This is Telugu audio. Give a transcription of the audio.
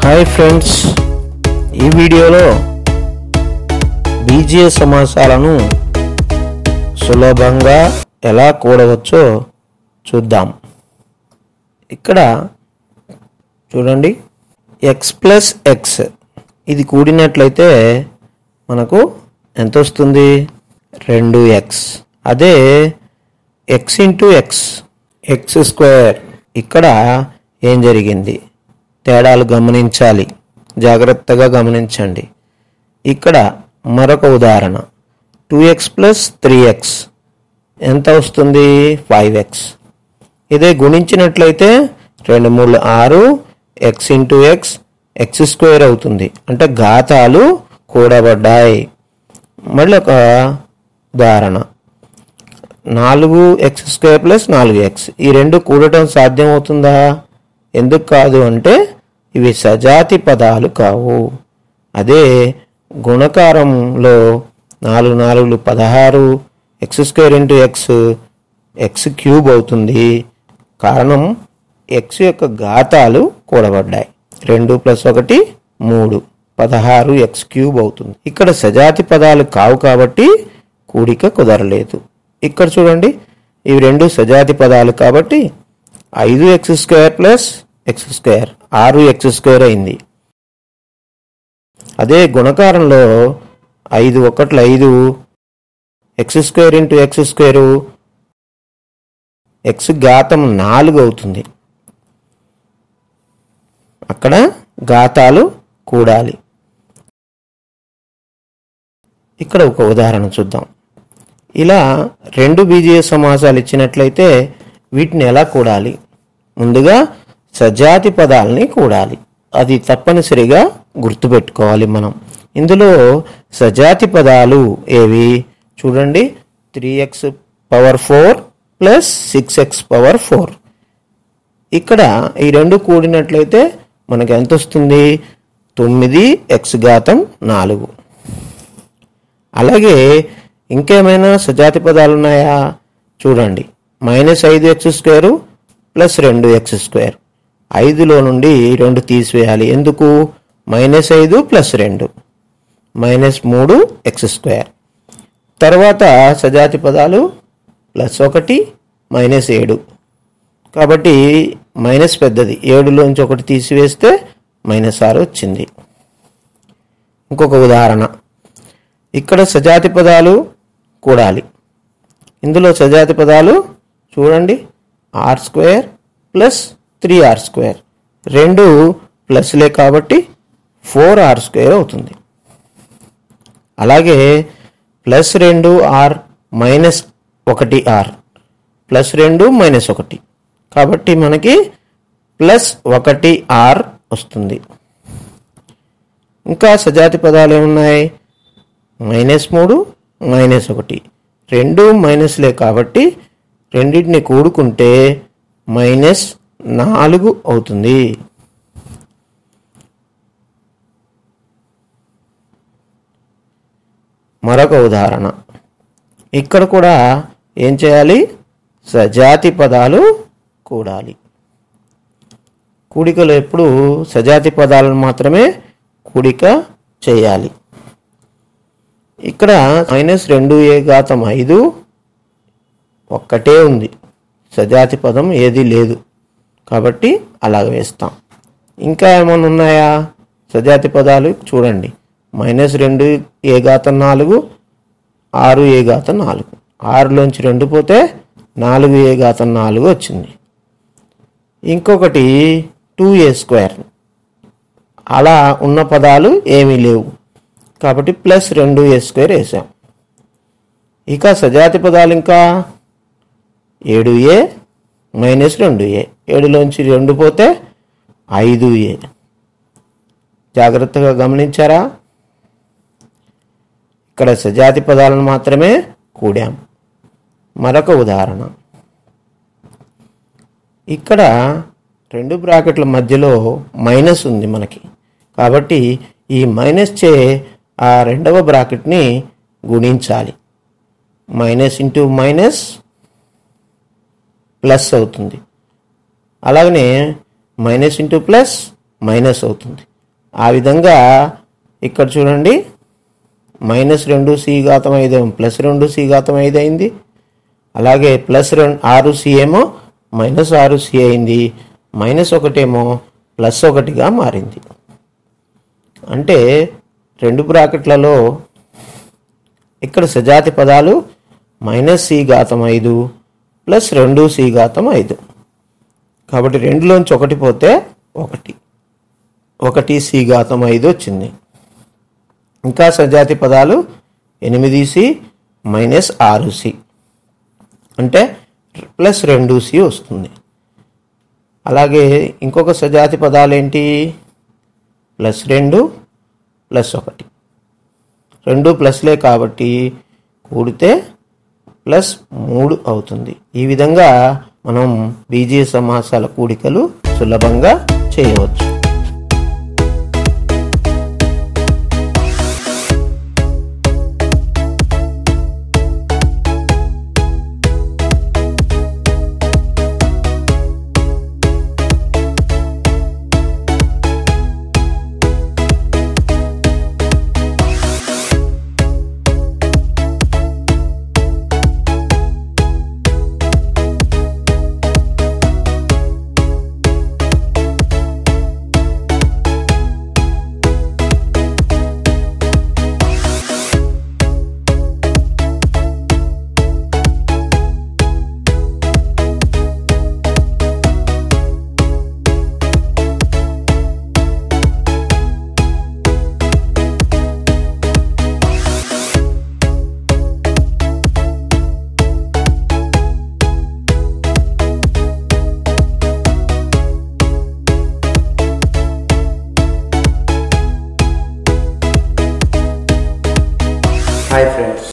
హాయ్ ఫ్రెండ్స్ ఈ వీడియోలో బీజీయ సమాసాలను సులభంగా ఎలా కూడవచ్చో చూద్దాం ఇక్కడ చూడండి ఎక్స్ ప్లస్ ఎక్స్ ఇది కూడినట్లయితే మనకు ఎంత వస్తుంది రెండు ఎక్స్ అదే x into x x square ఇక్కడ ఏం జరిగింది తేడాలు గమనించాలి జాగ్రత్తగా గమనించండి ఇక్కడ మరొక ఉదాహరణ two x plus three x ఎంత వస్తుంది ఫైవ్ ఎక్స్ ఇదే గుణించినట్లయితే రెండు మూడు ఆరు x into x x square అవుతుంది అంటే ఘాతాలు కూడబడ్డాయి మళ్ళీ ఒక ఉదాహరణ నాలుగు ఎక్స్ స్క్వేర్ ప్లస్ నాలుగు ఎక్స్ ఈ రెండు కూడటం సాధ్యం అవుతుందా ఎందుకు కాదు అంటే ఇవి సజాతి పదాలు కావు అదే గుణకారంలో నాలుగు నాలుగు పదహారు x square into x x cube అవుతుంది కారణం ఎక్స్ యొక్క ఘాతాలు కూడబడ్డాయి రెండు ప్లస్ ఒకటి మూడు పదహారు ఎక్స్ క్యూబ్ అవుతుంది ఇక్కడ సజాతి పదాలు కావు కాబట్టి కూడిక కుదరలేదు ఇక్కడ చూడండి ఇవి రెండు సజాతి పదాలు కాబట్టి ఐదు x square plus x square ఆరు ఎక్స్ స్క్వేర్ అయింది అదే గుణకారంలో ఐదు ఒకట్లు ఐదు x square into x square x ఘాతం నాలుగు అవుతుంది అక్కడ ఘాతాలు కూడాలి ఇక్కడ ఒక ఉదాహరణ చూద్దాం ఇలా రెండు బీజీయ సమాసాలు ఇచ్చినట్లయితే వీటిని ఎలా కూడాలి ముందుగా సజాతి పదాలని కూడాలి అది తప్పనిసరిగా గుర్తుపెట్టుకోవాలి మనం ఇందులో సజాతి పదాలు ఏవి చూడండి three x power four plus six x power four ఇక్కడ ఈ రెండు కూడినట్లయితే మనకి ఎంత వస్తుంది తొమ్మిది ఎక్స్ ఘాతం నాలుగు అలాగే ఇంకేమైనా సజాతి పదాలు ఉన్నాయా చూడండి మైనస్ ఐదు ఎక్స్ స్క్వేరు ప్లస్ రెండు ఎక్స్ స్క్వేర్ ఐదులో నుండి రెండు తీసివేయాలి ఎందుకు మైనస్ ఐదు ప్లస్ రెండు మైనస్ మూడు ఎక్స్ స్క్వేర్ తర్వాత సజాతి పదాలు ప్లస్ ఒకటి మైనస్ ఏడు కాబట్టి మైనస్ పెద్దది ఏడులోంచి ఒకటి తీసివేస్తే మైనస్ ఆరు వచ్చింది ఇంకొక ఉదాహరణ ఇక్కడ సజాతి పదాలు కూడాలి ఇందులో సజాతి పదాలు చూడండి r square plus three r square రెండు ప్లస్లే కాబట్టి ఫోర్ ఆర్ స్క్వేర్ అవుతుంది అలాగే ప్లస్ రెండు ఆర్ మైనస్ ఒకటి ఆర్ ప్లస్ రెండు మైనస్ ఒకటి కాబట్టి మనకి ప్లస్ ఒకటి ఆర్ వస్తుంది ఇంకా సజాతి పదాలు ఏమున్నాయి మైనస్ మూడు మైనస్ ఒకటి రెండు మైనస్లే కాబట్టి రెండింటిని కూడుకుంటే మైనస్ నాలుగు అవుతుంది మరొక ఉదాహరణ ఇక్కడ కూడా ఏం చేయాలి సజాతి పదాలు కూడాలి కూడికలు ఎప్పుడు సజాతి పదాలను మాత్రమే కూడిక చేయాలి ఇక్కడ మైనస్ రెండు ఏ ఘాతం ఐదు ఒక్కటే ఉంది సజాతి పదం ఏది లేదు కాబట్టి అలాగ వేస్తాం ఇంకా ఏమైనా ఉన్నాయా సజాతి పదాలు చూడండి మైనస్ రెండు ఏ ఘాతం నాలుగు ఆరు ఏ ఘాతం నాలుగు ఆరులోంచి రెండు పోతే నాలుగు ఏ ఘాతం నాలుగు వచ్చింది ఇంకొకటి టూ ఏ స్క్వేర్ అలా ఉన్న పదాలు ఏమీ లేవు కాబట్టి ప్లస్ రెండు ఏ స్క్వేర్ వేసాం ఇక సజాతి పదాలు ఇంకా ఏడు ఏ మైనస్ రెండు ఏ ఏడులోంచి రెండు పోతే ఐదు ఏ జాగ్రత్తగా గమనించారా ఇక్కడ సజాతి పదాలను మాత్రమే కూడాం మరొక ఉదాహరణ ఇక్కడ రెండు బ్రాకెట్ల మధ్యలో మైనస్ ఉంది మనకి కాబట్టి ఈ మైనస్ చే ఆ రెండవ బ్రాకెట్ని గుణించాలి మైనస్ ఇంటూ మైనస్ ప్లస్ అవుతుంది అలాగనే మైనస్ ఇంటూ ప్లస్ మైనస్ అవుతుంది ఆ విధంగా ఇక్కడ చూడండి మైనస్ రెండు సి ఘాతం ఐదు ప్లస్ రెండు సి ఘాతం ఐదు అయింది అలాగే ప్లస్ రెండు ఆరు సి ఏమో మైనస్ ఆరు సి అయింది మైనస్ ఒకటేమో ప్లస్ ఒకటిగా మారింది అంటే రెండు బ్రాకెట్లలో ఇక్కడ సజాతి పదాలు మైనస్ సి ఘాతం ఐదు ప్లస్ రెండు సి ఘాతం ఐదు కాబట్టి రెండులోంచి ఒకటి పోతే ఒకటి ఒకటి సి ఘాతం ఐదు వచ్చింది ఇంకా సజాతి పదాలు ఎనిమిది సి మైనస్ ఆరు సి అంటే ప్లస్ రెండు సి వస్తుంది అలాగే ఇంకొక సజాతి పదాలు ఏంటి ప్లస్ రెండు ప్లస్ ఒకటి రెండు ప్లస్లే కాబట్టి కూడితే ప్లస్ మూడు అవుతుంది ఈ విధంగా మనం బీజీయ సమాసాల కూడికలు సులభంగా చేయవచ్చు హాయ్ ఫ్రెండ్స్